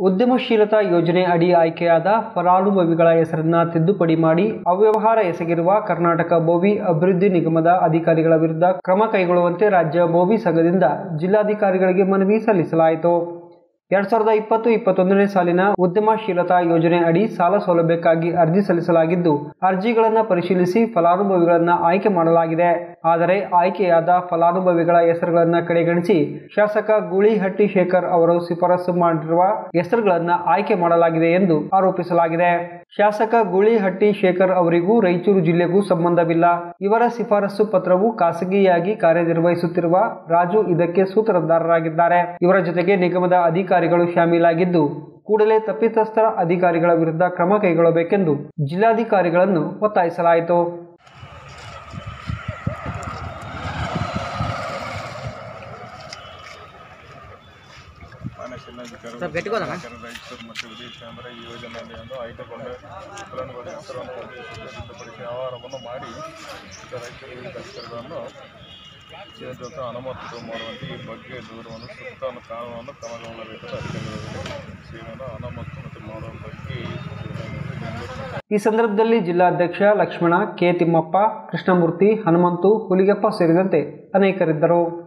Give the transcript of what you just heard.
ಉದ್ಯಮಶೀಲತಾ ಯೋಜನೆ ಅಡಿ ಆಯ್ಕೆಯಾದ ಫಲಾನುಭವಿಗಳ ಹೆಸರನ್ನ ತಿದ್ದುಪಡಿ ಮಾಡಿ ಅವ್ಯವಹಾರ ಎಸಗಿರುವ ಕರ್ನಾಟಕ ಬೋವಿ ಅಭಿವೃದ್ಧಿ ನಿಗಮದ ಅಧಿಕಾರಿಗಳ ವಿರುದ್ಧ ಕ್ರಮ ಕೈಗೊಳ್ಳುವಂತೆ ರಾಜ್ಯ ಬೋವಿ ಸಂಘದಿಂದ ಜಿಲ್ಲಾಧಿಕಾರಿಗಳಿಗೆ ಮನವಿ ಸಲ್ಲಿಸಲಾಯಿತು ಎರಡ್ ಸಾವಿರದ ಇಪ್ಪತ್ತು ಇಪ್ಪತ್ತೊಂದನೇ ಸಾಲಿನ ಉದ್ಯಮಶೀಲತಾ ಯೋಜನೆ ಅಡಿ ಸಾಲ ಸೌಲಭ್ಯಕ್ಕಾಗಿ ಅರ್ಜಿ ಸಲ್ಲಿಸಲಾಗಿದ್ದು ಅರ್ಜಿಗಳನ್ನು ಪರಿಶೀಲಿಸಿ ಫಲಾನುಭವಿಗಳನ್ನ ಆಯ್ಕೆ ಮಾಡಲಾಗಿದೆ ಆದರೆ ಆಯ್ಕೆಯಾದ ಫಲಾನುಭವಿಗಳ ಹೆಸರುಗಳನ್ನ ಕಡೆಗಣಿಸಿ ಶಾಸಕ ಗೂಳಿಹಟ್ಟಿ ಶೇಖರ್ ಅವರು ಶಿಫಾರಸು ಮಾಡಿರುವ ಹೆಸರುಗಳನ್ನ ಆಯ್ಕೆ ಮಾಡಲಾಗಿದೆ ಎಂದು ಆರೋಪಿಸಲಾಗಿದೆ ಶಾಸಕ ಗೂಳಿಹಟ್ಟಿ ಶೇಖರ್ ಅವರಿಗೂ ರಾಯಚೂರು ಜಿಲ್ಲೆಗೂ ಸಂಬಂಧವಿಲ್ಲ ಇವರ ಶಿಫಾರಸು ಪತ್ರವು ಖಾಸಗಿಯಾಗಿ ಕಾರ್ಯನಿರ್ವಹಿಸುತ್ತಿರುವ ರಾಜು ಇದಕ್ಕೆ ಸೂತ್ರಧಾರರಾಗಿದ್ದಾರೆ ಇವರ ಜೊತೆಗೆ ನಿಗಮದ ಅಧಿಕಾರಿಗಳು ಶಾಮೀಲಾಗಿದ್ದು ಕೂಡಲೇ ತಪ್ಪಿತಸ್ಥ ಅಧಿಕಾರಿಗಳ ವಿರುದ್ಧ ಕ್ರಮ ಕೈಗೊಳ್ಳಬೇಕೆಂದು ಜಿಲ್ಲಾಧಿಕಾರಿಗಳನ್ನು ಒತ್ತಾಯಿಸಲಾಯಿತು ಮಾನ್ಯ ಜಿಲ್ಲಾಧಿಕಾರಿಗಳು ಸ್ವಲ್ಪ ಗಟ್ಟಿಗೋದಣ್ಣ. ರಾಯಚೂರು ಮತ್ತು ವಿದೇಶ ಅಂದರೆ ಈ ಯೋಜನೆಯನ್ನು ಆಯ್ಕೆಗೊಂಡ ಫಲಾನುಭವಿ ಹೆಸರನ್ನು ಸಿದ್ಧಪಡಿಸಿ ವ್ಯವಹಾರವನ್ನು ಮಾಡಿ ರಾಯಚೂರು ವಿವಿಧ ಅಧಿಕಾರಿಗಳನ್ನು ಜೊತೆ ಅನುಮತಿ ಮಾಡುವಂತೆ ಈ ಬಗ್ಗೆ ದೂರವನ್ನು ಸೂಕ್ತ ಕಾನೂನನ್ನು ಕ್ರಮಗೊಳ್ಳಬೇಕಾದ ಅಧಿಕಾರಿಗಳಿಗೆ ಸೇವೆಯನ್ನು ಅನುಮತಿ ಮತ್ತು ಮಾಡುವ ಬಗ್ಗೆ ಈ ಸೂಚನೆಯನ್ನು ಬೆಂಗಳೂರು ಈ ಸಂದರ್ಭದಲ್ಲಿ ಜಿಲ್ಲಾಧ್ಯಕ್ಷ ಲಕ್ಷ್ಮಣ ಕೆ ತಿಮ್ಮಪ್ಪ ಕೃಷ್ಣಮೂರ್ತಿ ಹನುಮಂತು ಹುಲಿಗೆಪ್ಪ ಸೇರಿದಂತೆ ಅನೇಕರಿದ್ದರು